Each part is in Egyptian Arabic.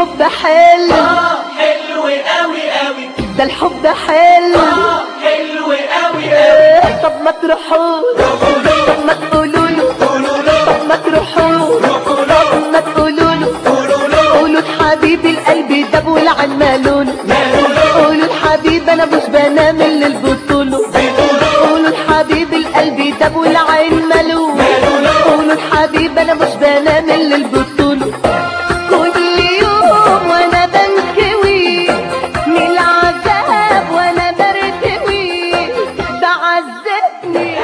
الحب حلو اه حلو قوي قوي ده الحب حلو اه حلو قوي قوي إيه، طب ما تروحوا طب ما تقولوا له قولوا له طب ما تروحوا روحوا له طب ما تقولوا له قولوا له قولوا لحبيبي القلب داب والعن مالونه مالوا له قولوا لحبيبي انا مش بنام الا البطوله بيقولوا قولوا لحبيبي القلب داب والعين مالونه مالوا له قولوا لحبيبي انا مش بنام الا البطوله كل يوم وانا بنكوي من العذاب وانا برتوي ده عذبني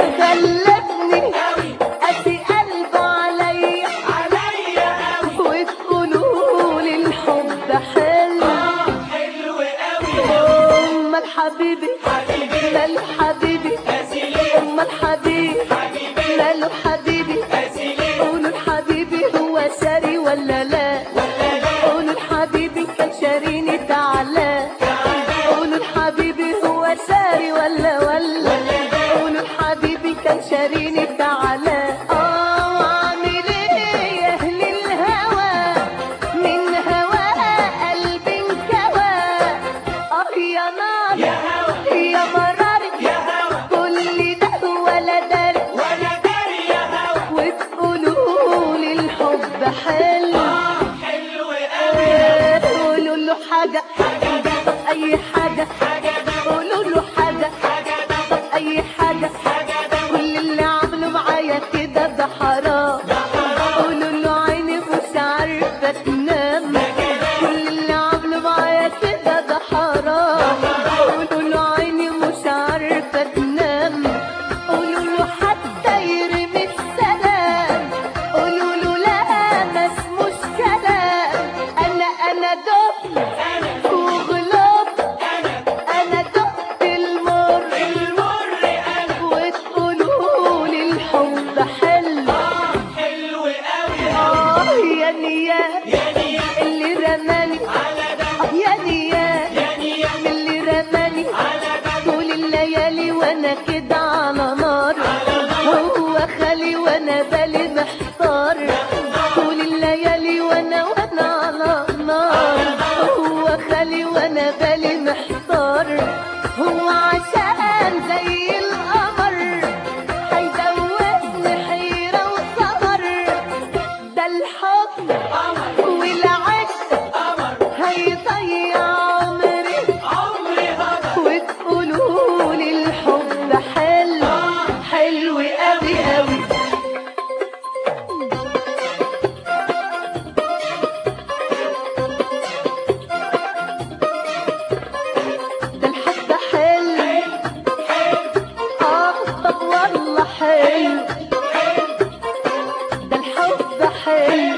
خلتني قاسي قلبه عليا عليا قوي وتقولوا لي الحب حلو حلو قوي امال حبيبي حبيبي ماله حبيبي اسيلي امال حبيبي حبيبي ماله حبيبي اسيلي قولوا لحبيبي هو شاري ولا لا ولا لا قولوا لحبيبي كان شاريني تعالى قولوا لحبيبي هو شاري ولا ولا قولوا لحبيبي كان شاريني تعالى اه واعمل ايه يا اهل الهوى من هوى قلبي انكوى اه يا نار يا هوا يا مرار يا هوا كل ده ولا دار ولا داري يا هوا وتقولوا لي الحب حلو حلو قوي قولوا له حاجة طب أي حاجة حاجه ده قولوا له حاجة حاجه ده طب أي حاجة حاجه ده كل اللي عمله معايا كده ده حرام قولوا له عيني مش عارفة تنام كل اللي عمله معايا كده ده حرام قولوا له عيني مش عارفة تنام قولوا له حتى يرمي السلام قولوا له لا ما اسموش كلام انا انا دبت وغلبت انا دقت المر المر انا وتقولوا لي الحب حلو حلو قوي اه يا نيات يا نيا اللي رماني على ده اه يا نيات يا نيا اللي رماني على ده طول الليالي وانا كده على نار هو خالي وانا بالي محتار طول الليالي وانا وانا على نار هو خالي وانا بالي محتار هو عشان زي القمر هيدوبني حيرة وسهر ده الحب والعشق قمر هيضيع عمري عمري هضر وتقولوا لي الحب حلو حلو قوي قوي ده الحب حلو اه طب والله حلو ده الحب حلو